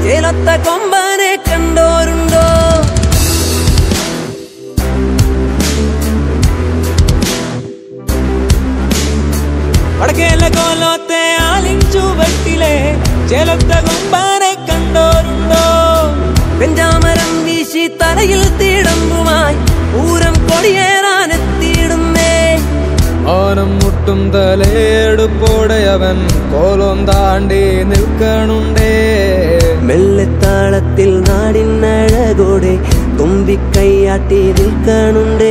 ചേലത്ത കൊമ്പനെ കണ്ടോരുണ്ടോ വടക്കേല കോലത്തെ ആലിഞ്ചുവട്ടിലെ ചേലത്ത കൊമ്പനെ കണ്ടോരുണ്ടോ പെഞ്ചാമരം വീശി തലയിൽ തീടമ്പുമായി പൂരം കൊടിയേറാനെത്തിയിടുന്നേ ഓനം മുട്ടും തലയെടുപ്പോടെ അവൻ കോലം താണ്ടി നിൽക്കണുണ്ടേ മെല്ലെത്താളത്തിൽ നാടിനഴകോടെ തുമ്പിക്കൈയാട്ടി നിൽക്കണുണ്ട്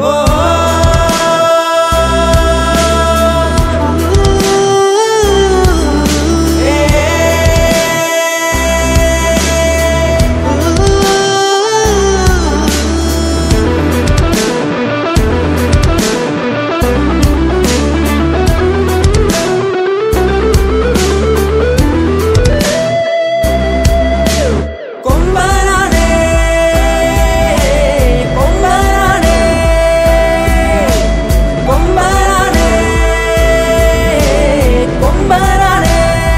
കൊമ്പനാണേ കൊമ്പനാണേ കൊമ്പനാണേ കൊമ്പനാണേ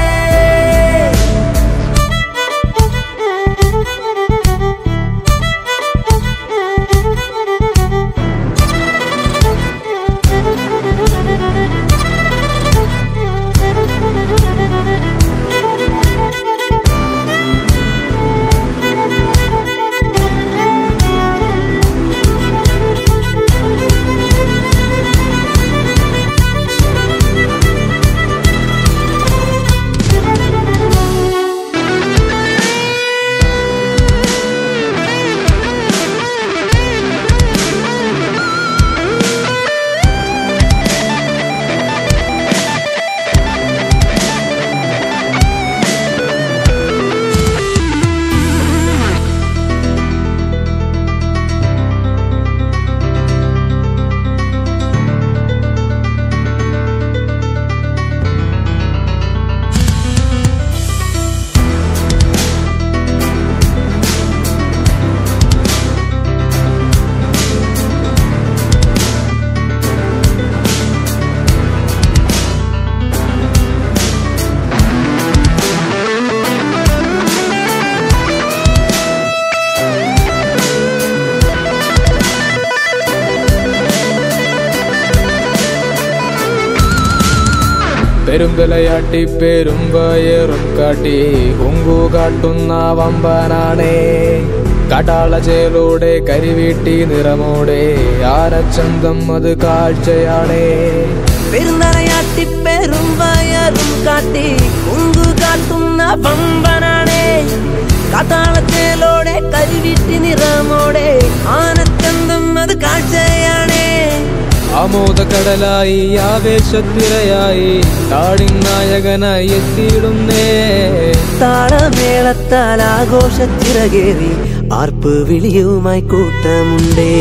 പെരുമ്പലയാട്ടി പെരുമ്പയറും കാട്ടി കുങ്കു കാട്ടുന്ന വമ്പനാണേ കടാള ചേലോടെ കരിവീട്ടി നിറമോടെ ആരച്ചന്തം അത് കാഴ്ചയാണേ പെരുന്നറയാട്ടി പെരും വയറും കാട്ടി കുങ്കു കാട്ടുന്ന പമ്പനാണേ കാട്ടാളത്തേലോടെ കരിവിട്ടി നിറമോടെ ആനച്ചന്തം അത് കാഴ്ചയാണേ ആമോദക്കടലായി ആവേശത്തിരയായി താടിൻ നായകനായി എത്തിയിടുന്നേ താളമേളത്താൽ ആഘോഷച്ചിറകേറി ആർപ്പ് വിളിയുമായി കൂട്ടമുണ്ടേ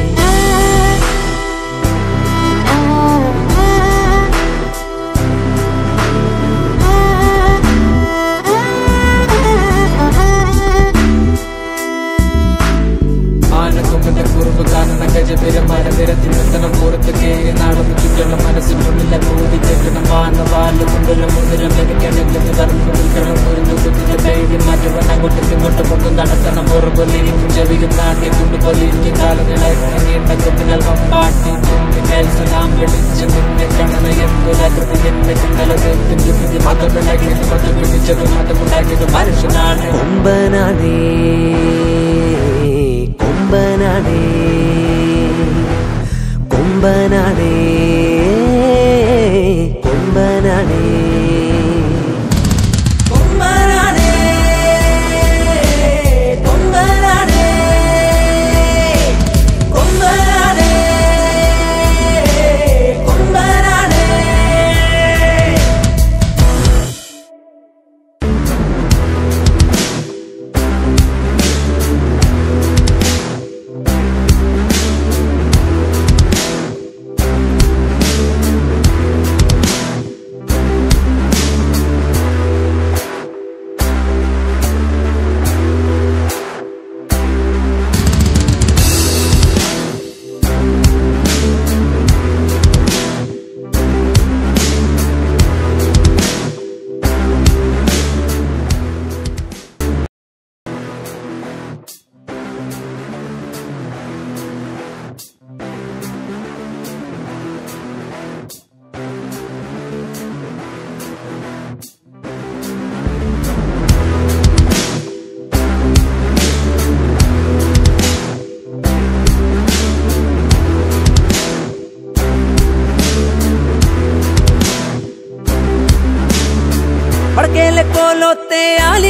ആനക്കൊമ്പന്റെ കുറുമ്പ് കാണുന്ന ഗജപെരുമാന നിരത്തിൽ നിർത്തണം പുറത്ത് കേറി നടന്നു ചുറ്റണം മനസ്സിനുള്ളിലെ കൂടി കേൾക്കണം വാന വാല് കൊണ്ടുള്ള മുന്നിലും ലഭിക്കണമെന്ന് കറന്നു നിൽക്കണം മുറിഞ്ഞു കുത്തിന്റെ തൈതി മാറ്റുവാൻ അങ്ങോട്ടും ഇങ്ങോട്ടും ഒന്നും നടക്കണം പുറകൊല്ലിരിക്കും ചെവിയും നാട്യം കൊണ്ടുപോലിരിക്കും കാലങ്ങളായിട്ട കൊമ്പിനാൽ പാട്ടി നാം വെളിച്ചു നിന്നെ കണന എന്തൊരാകൃതി എന്നെ ചിന്തലത് മതമുണ്ടാക്കിയത് മതം പിടിച്ചത് മതമുണ്ടാക്കിയത് മനുഷ്യനാണ് കൊമ്പനാടേ കൊമ്പനാടേ കൊമ്പനാടേ കൊമ്പനാടേ കൊമ്പനാടേ കൊമ്പനാടേ കൊമ്പനാടേ കൊമ്പനാടേ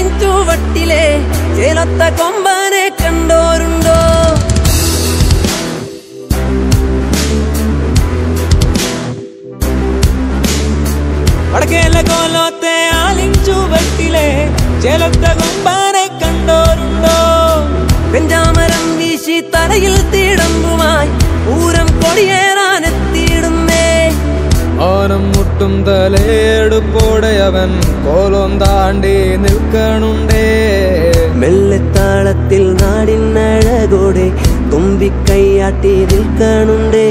ആലിഞ്ചുവട്ടിലെ ചേലത്ത കൊമ്പനെ കണ്ടോരുണ്ടോ വടക്കേല കോലത്തെ ആലിഞ്ചുവട്ടിലെ ചേലത്ത കൊമ്പനെ കണ്ടോരുണ്ടോ പെഞ്ചാമരം വീശി തലയിൽ തീടമ്പുമായി പൂരം കൊടിയേറാൻ എത്തിയിടുന്നേ ഓനം മുട്ടും തലയെടുപ്പോടെ അവൻ കോലം താണ്ടി നിൽക്കണുണ്ടേ മെല്ലെത്താളത്തിൽ നാടിനഴകോടെ തുമ്പിക്കൈയാട്ടി നിൽക്കണുണ്ട്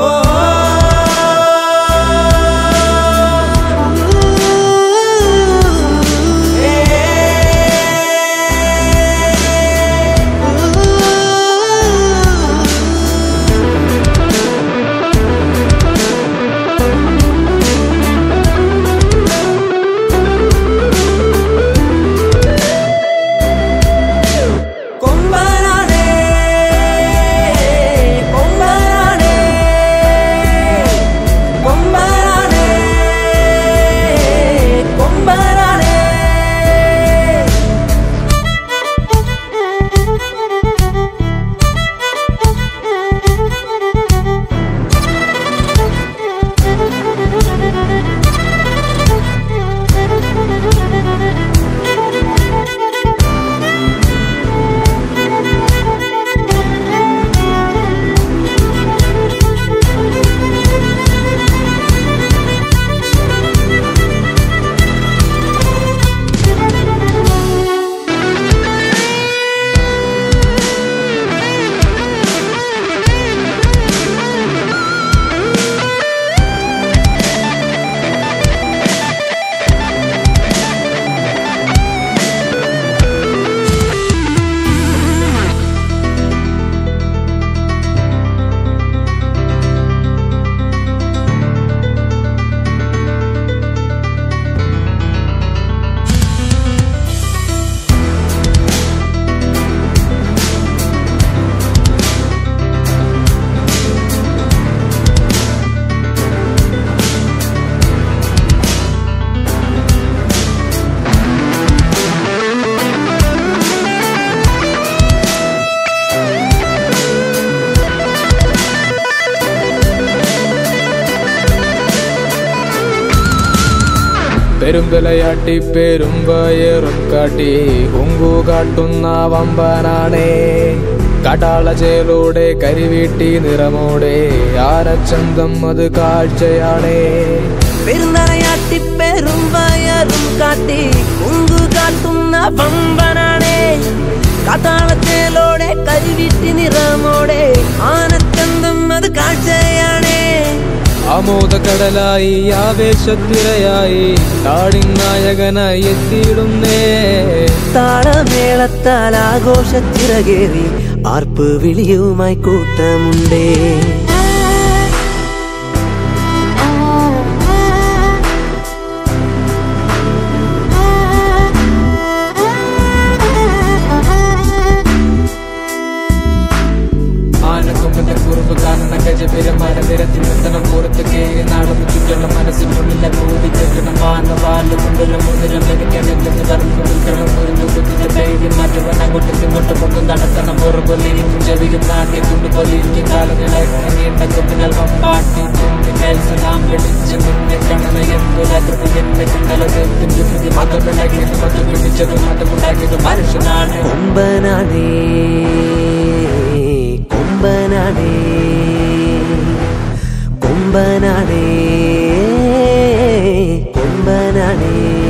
കൊമ്പനാണേ കൊമ്പനാണേ കൊമ്പനാണേ കൊമ്പനാണേ പെരുമ്പലയാട്ടി പെരുമ്പയറും കാട്ടി കുങ്കു കാട്ടുന്ന വമ്പനാണേ കടാളചേലൂടെ കരിവീട്ടി നിറമോടെ ആരച്ചന്തം അത് കാഴ്ചയാണേ പെരുന്നറയാട്ടി പെരും വയറും കാട്ടി കുങ്കു കാട്ടുന്ന പമ്പനാണേ കാട്ടാളത്തേലോടെ കരിവിട്ടി നിറമോടെ ആനച്ചന്തം അത് കാഴ്ചയാണേ ആമോദക്കടലായി ആവേശത്തിരയായി നാടിനായകനായി എത്തിയിടുന്നേ താളമേളത്താൽ ആഘോഷച്ചിറകേറി ആർപ്പ് വിളിയുമായി കൂട്ടമുണ്ടേ ആനക്കൊമ്പന്റെ കുറുമ്പ് കാണുന്ന ഗജപെരുമാന നിരത്തി നിർത്തണം പുറത്ത് കയറി നടന്നു ചുറ്റണം മനസ്സിനുള്ളിലെ കൂടി കേൾക്കണം വാന വാല് കൊണ്ടുള്ള മുന്നിലും എനിക്കണെന്ന് പറഞ്ഞു നിൽക്കണം മുറിഞ്ഞു കുത്തിച്ച ധൈര്യം മാറ്റുവാൻ അങ്ങോട്ടും ഇങ്ങോട്ടും ഒന്നും നടത്തണം പുറകൊല്ലിരിക്കും ചെവിയും നാട്ടിൽ കൊണ്ടുപോലിരിക്കും കാലങ്ങളെ നീണ്ട കൊമ്പിനാൽ വമ്പാട്ടി സലാം വെളിച്ച് നിന്നെ കണന എന്തൊരാകൃതി എന്നെ കണ്ടലതെന്തിന്റെ സ്ഥിതി മതമിളകിയത് മത പിടിച്ചത് മതമുണ്ടാക്കിയത് മനുഷ്യനാണ് കൊമ്പനാണേ കൊമ്പനാണേ കൊമ്പനാണേ കൊമ്പനാണേ